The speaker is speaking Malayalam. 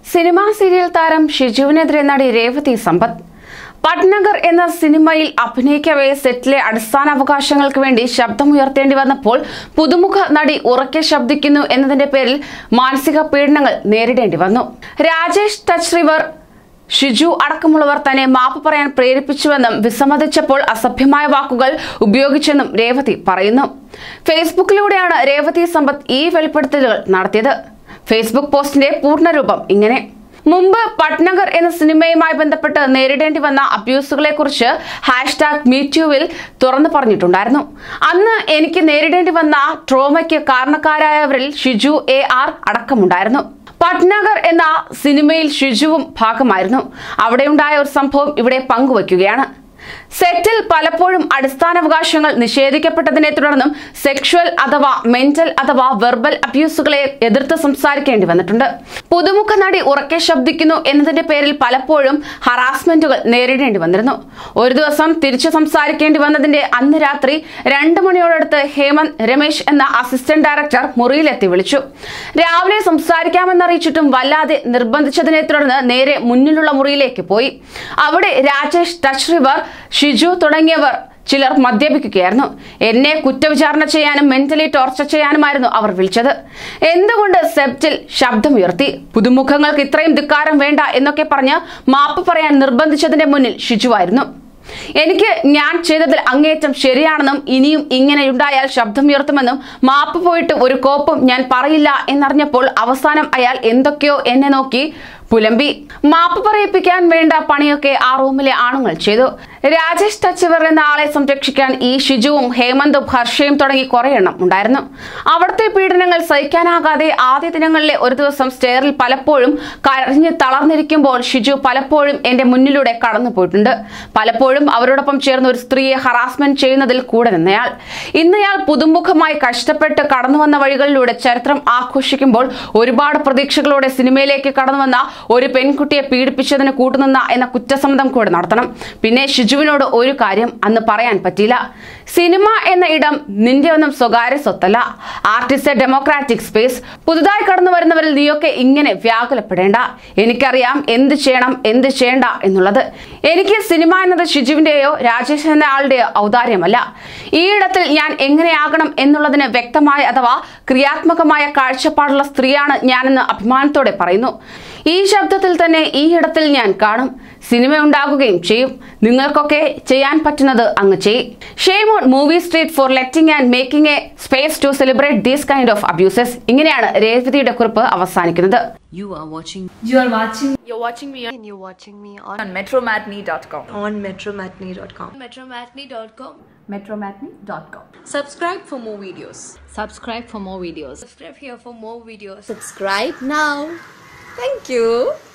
സിനിമാ സീരിയൽ താരം ഷിജുവിനെതിരെ നടി രേവതി സമ്പത്ത് പട്നഗർ എന്ന സിനിമയിൽ അഭിനയിക്കവേ സെറ്റിലെ അടിസ്ഥാന അവകാശങ്ങൾക്ക് വേണ്ടി ശബ്ദമുയർത്തേണ്ടി വന്നപ്പോൾ പുതുമുഖ നടി ഉറക്കെ ശബ്ദിക്കുന്നു എന്നതിന്റെ പേരിൽ മാനസിക പീഡനങ്ങൾ നേരിടേണ്ടി വന്നു രാജേഷ് ടച്ച് റിവർ ഷിജു അടക്കമുള്ളവർ തന്നെ മാപ്പ് പറയാൻ പ്രേരിപ്പിച്ചുവെന്നും വിസമ്മതിച്ചപ്പോൾ അസഭ്യമായ വാക്കുകൾ ഉപയോഗിച്ചെന്നും രേവതി പറയുന്നു ഫേസ്ബുക്കിലൂടെയാണ് രേവതി സമ്പത്ത് ഈ വെളിപ്പെടുത്തലുകൾ നടത്തിയത് ഫേസ്ബുക്ക് പോസ്റ്റിന്റെ പൂർണ്ണരൂപം ഇങ്ങനെ മുമ്പ് പട്നഗർ എന്ന സിനിമയുമായി ബന്ധപ്പെട്ട് നേരിടേണ്ടി വന്ന അബ്യൂസുകളെ കുറിച്ച് ഹാഷ്ടാഗ് മീറ്റ്യൂവിൽ തുറന്നു പറഞ്ഞിട്ടുണ്ടായിരുന്നു അന്ന് എനിക്ക് നേരിടേണ്ടി വന്ന ട്രോമയ്ക്ക് കാരണക്കാരായവരിൽ ഷിജു എ ആർ അടക്കമുണ്ടായിരുന്നു പട്നഗർ എന്ന സിനിമയിൽ ഷിജുവും ഭാഗമായിരുന്നു അവിടെയുണ്ടായ ഒരു സംഭവം ഇവിടെ പങ്കുവയ്ക്കുകയാണ് സെറ്റിൽ പലപ്പോഴും അടിസ്ഥാനാവകാശങ്ങൾ നിഷേധിക്കപ്പെട്ടതിനെ തുടർന്നും സെക്ഷുവൽ അഥവാ മെന്റൽ അഥവാ വെർബൽ അബ്യൂസുകളെ എതിർത്ത് സംസാരിക്കേണ്ടി വന്നിട്ടുണ്ട് പുതുമുഖ നടി ഉറക്കെ ശബ്ദിക്കുന്നു എന്നതിന്റെ പേരിൽ പലപ്പോഴും ഹറാസ്മെന്റുകൾ നേരിടേണ്ടി വന്നിരുന്നു ഒരു ദിവസം തിരിച്ചു സംസാരിക്കേണ്ടി വന്നതിന്റെ അന്ന് രാത്രി രണ്ട് മണിയോടടുത്ത് ഹേമന്ത് രമേശ് എന്ന അസിസ്റ്റന്റ് ഡയറക്ടർ മുറിയിലെത്തി വിളിച്ചു രാവിലെ സംസാരിക്കാമെന്നറിയിച്ചിട്ടും വല്ലാതെ നിർബന്ധിച്ചതിനെ തുടർന്ന് നേരെ മുന്നിലുള്ള മുറിയിലേക്ക് പോയി അവിടെ രാജേഷ് ടച്ച് റിവർ ഷിജു തുടങ്ങിയവർ ചിലർ മദ്യപിക്കുകയായിരുന്നു എന്നെ കുറ്റവിചാരണ ചെയ്യാനും മെന്റലി ടോർച്ചർ ചെയ്യാനുമായിരുന്നു അവർ വിളിച്ചത് എന്തുകൊണ്ട് സെപ്റ്റിൽ ശബ്ദമുയർത്തി പുതുമുഖങ്ങൾക്ക് ഇത്രയും ധിക്കാരം വേണ്ട എന്നൊക്കെ പറഞ്ഞ് മാപ്പ് പറയാൻ നിർബന്ധിച്ചതിന്റെ മുന്നിൽ ഷിജുവായിരുന്നു എനിക്ക് ഞാൻ ചെയ്തതിൽ അങ്ങേറ്റം ശരിയാണെന്നും ഇനിയും ഇങ്ങനെയുണ്ടായാൽ ശബ്ദമുയർത്തുമെന്നും മാപ്പ് പോയിട്ട് ഒരു കോപ്പും ഞാൻ പറയില്ല എന്നറിഞ്ഞപ്പോൾ അവസാനം അയാൾ എന്തൊക്കെയോ എന്നെ നോക്കി പുലമ്പി മാപ്പ് പറയിപ്പിക്കാൻ വേണ്ട പണിയൊക്കെ ആ റൂമിലെ ആണുങ്ങൾ ചെയ്തു രാജേഷ് ടച്ചിവർ എന്ന ആളെ സംരക്ഷിക്കാൻ ഈ ഷിജുവും ഹേമന്തും ഹർഷയും തുടങ്ങി കുറെ എണ്ണം ഉണ്ടായിരുന്നു അവിടുത്തെ പീഡനങ്ങൾ സഹിക്കാനാകാതെ ആദ്യ ദിനങ്ങളിലെ ഒരു ദിവസം സ്റ്റെയറിൽ പലപ്പോഴും കരഞ്ഞ് തളർന്നിരിക്കുമ്പോൾ ഷിജു പലപ്പോഴും എന്റെ മുന്നിലൂടെ കടന്നു പോയിട്ടുണ്ട് പലപ്പോഴും അവരോടൊപ്പം ചേർന്ന് ഒരു സ്ത്രീയെ ഹറാസ്മെന്റ് ചെയ്യുന്നതിൽ കൂടെ നിന്നയാൾ ഇന്നയാൾ പുതുമുഖമായി കഷ്ടപ്പെട്ട് കടന്നു വന്ന വഴികളിലൂടെ ചരിത്രം ആഘോഷിക്കുമ്പോൾ ഒരുപാട് പ്രതീക്ഷകളോടെ സിനിമയിലേക്ക് കടന്നു വന്ന ഒരു പെൺകുട്ടിയെ പീഡിപ്പിച്ചതിന് കൂട്ടുനിന്ന എന്ന കുറ്റസമ്മതം കൂടെ നടത്തണം പിന്നെ ഷിജുവിനോട് ഒരു കാര്യം അന്ന് പറയാൻ പറ്റിയില്ല സിനിമ എന്ന ഇടം നിന്റെ ഒന്നും സ്വകാര്യ സ്വത്തല്ല ആർട്ടിസ്റ്റ് ഡെമോക്രാറ്റിക് സ്പേസ് പുതുതായി കടന്നു വരുന്നവരിൽ നീയൊക്കെ ഇങ്ങനെ വ്യാകുലപ്പെടേണ്ട എനിക്കറിയാം എന്ത് ചെയ്യണം എന്ത് ചെയ്യണ്ട എന്നുള്ളത് എനിക്ക് സിനിമ എന്നത് ഷിജുവിന്റെയോ രാജേഷ് എന്ന ആളുടെയോ ഔദാര്യമല്ല ഈ ഇടത്തിൽ ഞാൻ എങ്ങനെയാകണം എന്നുള്ളതിന് വ്യക്തമായ അഥവാ ക്രിയാത്മകമായ കാഴ്ചപ്പാടുള്ള സ്ത്രീയാണ് ഞാനെന്ന് അഭിമാനത്തോടെ പറയുന്നു ഈ ശബ്ദത്തിൽ തന്നെ ഈ ഇടത്തിൽ ഞാൻ കാണും സിനിമ ഉണ്ടാകുകയും ചെയ്യും നിങ്ങൾക്കൊക്കെ ചെയ്യാൻ പറ്റുന്നത് അങ്ങ് ചെയ്യും shame on movie street for letting and making a space to celebrate these kind of abuses ഇങ്ങനെയാണ് രേവതിയുടെ കുറിപ്പ് അവസാനിക്കുന്നത് You are watching You are watching You're watching me on, and you're watching me on, on metromatney.com. on metromatney.com. Metromatney.com. metromatney.com. Subscribe for more videos. subscribe for more videos. Subscribe here for more videos. Subscribe now. Thank you.